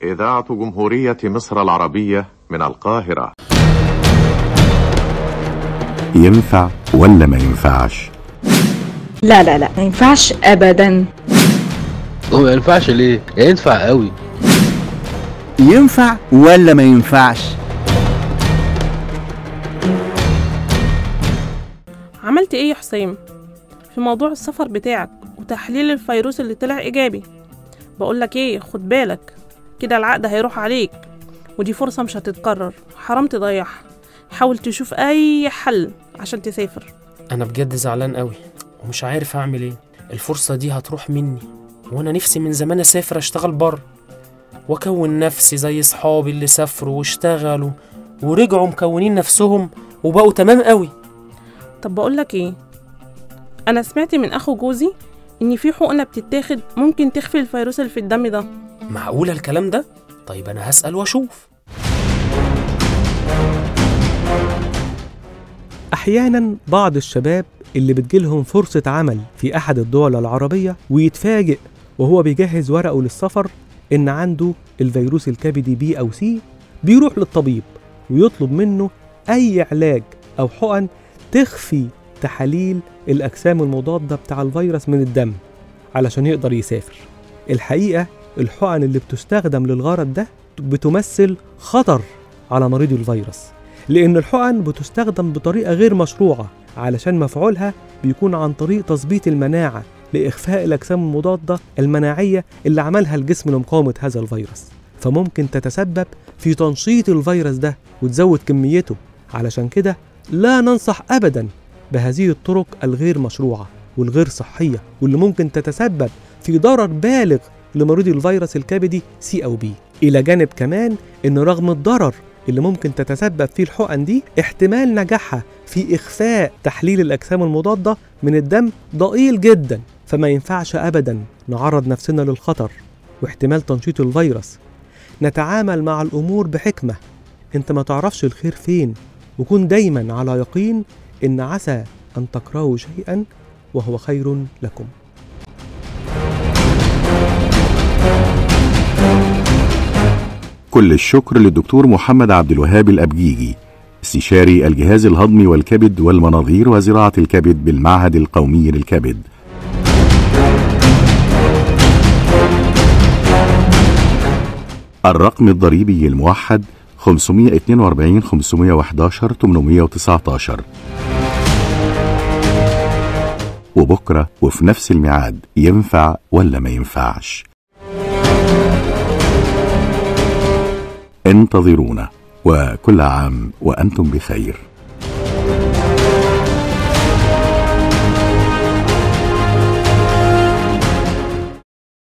إذاعة جمهورية مصر العربية من القاهرة ينفع ولا ما ينفعش لا لا لا ما ينفعش ابدا هو ما ينفعش ليه؟ ينفع قوي ينفع ولا ما ينفعش عملت ايه يا حسام في موضوع السفر بتاعك وتحليل الفيروس اللي طلع ايجابي بقولك ايه خد بالك كده العقد هيروح عليك ودي فرصة مش هتتكرر حرام تضيعها حاول تشوف اي حل عشان تسافر انا بجد زعلان قوي ومش عارف اعمل ايه الفرصة دي هتروح مني وانا نفسي من زمان اسافر اشتغل بره واكون نفسي زي صحابي اللي سافروا واشتغلوا ورجعوا مكونين نفسهم وبقوا تمام قوي طب بقولك ايه انا سمعت من اخو جوزي ان في حقنة بتتاخد ممكن تخفي الفيروس اللي في الدم ده معقولة الكلام ده؟ طيب انا هسأل واشوف أحيانا بعض الشباب اللي بتجيلهم فرصة عمل في أحد الدول العربية ويتفاجئ وهو بيجهز ورقه للسفر إن عنده الفيروس الكبدي بي أو سي بيروح للطبيب ويطلب منه أي علاج أو حقن تخفي تحاليل الأجسام المضادة بتاع الفيروس من الدم علشان يقدر يسافر الحقيقة الحقن اللي بتستخدم للغرض ده بتمثل خطر على مريض الفيروس لأن الحقن بتستخدم بطريقة غير مشروعة علشان مفعولها بيكون عن طريق تظبيط المناعة لإخفاء الأجسام المضادة المناعية اللي عملها الجسم لمقاومة هذا الفيروس فممكن تتسبب في تنشيط الفيروس ده وتزود كميته علشان كده لا ننصح أبدا بهذه الطرق الغير مشروعة والغير صحية واللي ممكن تتسبب في ضرر بالغ لمريض الفيروس الكبدي سي أو بي إلى جانب كمان إن رغم الضرر اللي ممكن تتسبب فيه الحقن دي احتمال نجاحها في إخفاء تحليل الأجسام المضادة من الدم ضئيل جدا فما ينفعش أبدا نعرض نفسنا للخطر واحتمال تنشيط الفيروس نتعامل مع الأمور بحكمة انت ما تعرفش الخير فين وكن دايما على يقين إن عسى أن تكرهوا شيئا وهو خير لكم كل الشكر للدكتور محمد عبد الوهاب الأبجيجي استشاري الجهاز الهضمي والكبد والمناظير وزراعة الكبد بالمعهد القومي للكبد الرقم الضريبي الموحد 542 511 819 وبكرة وفي نفس الميعاد ينفع ولا ما ينفعش انتظرونا وكل عام وأنتم بخير